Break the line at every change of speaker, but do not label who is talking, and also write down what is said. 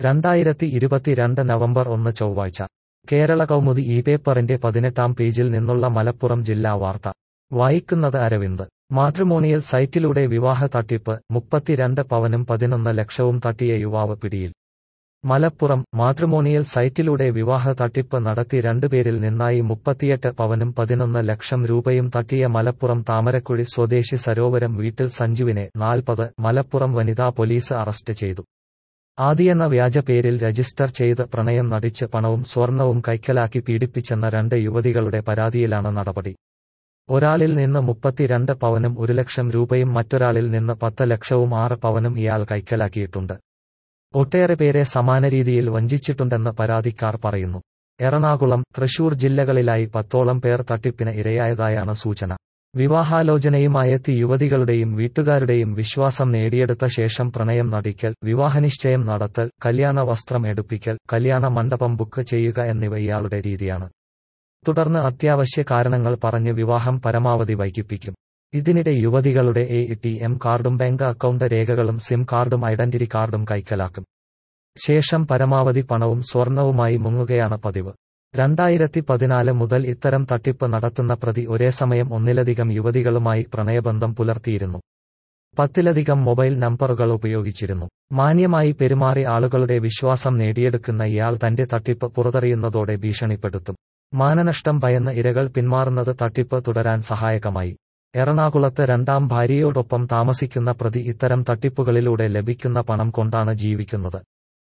രണ്ടായിരത്തി ഇരുപത്തിരണ്ട് നവംബർ ഒന്ന് ചൊവ്വാഴ്ച കേരള കൗമുദി ഈ പേപ്പറിന്റെ പതിനെട്ടാം പേജിൽ നിന്നുള്ള മലപ്പുറം ജില്ലാ വാർത്ത വായിക്കുന്നത് അരവിന്ദ് മാട്രിമോണിയൽ സൈറ്റിലൂടെ വിവാഹ തട്ടിപ്പ് മുപ്പത്തിരണ്ട് പവനും പതിനൊന്ന് ലക്ഷവും തട്ടിയ യുവാവ് പിടിയിൽ മലപ്പുറം മാട്രിമോണിയൽ സൈറ്റിലൂടെ വിവാഹ തട്ടിപ്പ് നടത്തി രണ്ടുപേരിൽ നിന്നായി മുപ്പത്തിയെട്ട് പവനും പതിനൊന്ന് ലക്ഷം രൂപയും തട്ടിയ മലപ്പുറം താമരക്കുഴി സ്വദേശി സരോവരം വീട്ടിൽ സഞ്ജുവിനെ നാൽപ്പത് മലപ്പുറം വനിതാ പോലീസ് അറസ്റ്റ് ചെയ്തു ആദിയെന്ന വ്യാജ പേരിൽ രജിസ്റ്റർ ചെയ്ത് പ്രണയം നടിച്ച് പണവും സ്വർണവും കൈക്കലാക്കി പീഡിപ്പിച്ചെന്ന രണ്ട് യുവതികളുടെ പരാതിയിലാണ് നടപടി ഒരാളിൽ നിന്ന് മുപ്പത്തിരണ്ട് പവനും ഒരു ലക്ഷം രൂപയും മറ്റൊരാളിൽ നിന്ന് പത്ത് ലക്ഷവും ആറ് പവനും ഇയാൾ കൈക്കലാക്കിയിട്ടുണ്ട് ഒട്ടേറെ പേരെ സമാന രീതിയിൽ വഞ്ചിച്ചിട്ടുണ്ടെന്ന് പരാതിക്കാർ പറയുന്നു എറണാകുളം തൃശൂർ ജില്ലകളിലായി പത്തോളം പേർ തട്ടിപ്പിന് ഇരയായതായാണ് സൂചന വിവാഹാലോചനയുമായെത്തി യുവതികളുടെയും വീട്ടുകാരുടെയും വിശ്വാസം നേടിയെടുത്ത ശേഷം പ്രണയം നടിക്കൽ വിവാഹനിശ്ചയം നടത്തൽ കല്യാണ വസ്ത്രം എടുപ്പിക്കൽ കല്യാണ മണ്ഡപം ബുക്ക് ചെയ്യുക എന്നിവ ഇയാളുടെ രീതിയാണ് തുടർന്ന് അത്യാവശ്യ കാരണങ്ങൾ പറഞ്ഞ് വിവാഹം പരമാവധി വൈകിപ്പിക്കും ഇതിനിടെ യുവതികളുടെ എ ടി എം കാർഡും ബാങ്ക് അക്കൗണ്ട് രേഖകളും സിം കാർഡും ഐഡന്റിറ്റി കാർഡും കൈക്കലാക്കും ശേഷം പരമാവധി പണവും സ്വർണവുമായി മുങ്ങുകയാണ് പതിവ് രണ്ടായിരത്തി പതിനാല് മുതൽ ഇത്തരം തട്ടിപ്പ് നടത്തുന്ന പ്രതി ഒരേ സമയം ഒന്നിലധികം യുവതികളുമായി പ്രണയബന്ധം പുലർത്തിയിരുന്നു പത്തിലധികം മൊബൈൽ നമ്പറുകൾ ഉപയോഗിച്ചിരുന്നു മാന്യമായി പെരുമാറി ആളുകളുടെ വിശ്വാസം നേടിയെടുക്കുന്ന ഇയാൾ തന്റെ തട്ടിപ്പ് പുറത്തറിയുന്നതോടെ ഭീഷണിപ്പെടുത്തും മാനനഷ്ടം ഭയന്ന് ഇരകൾ പിന്മാറുന്നത് തട്ടിപ്പ് തുടരാൻ സഹായകമായി എറണാകുളത്ത് രണ്ടാം ഭാര്യയോടൊപ്പം താമസിക്കുന്ന പ്രതി ഇത്തരം തട്ടിപ്പുകളിലൂടെ ലഭിക്കുന്ന പണം കൊണ്ടാണ് ജീവിക്കുന്നത്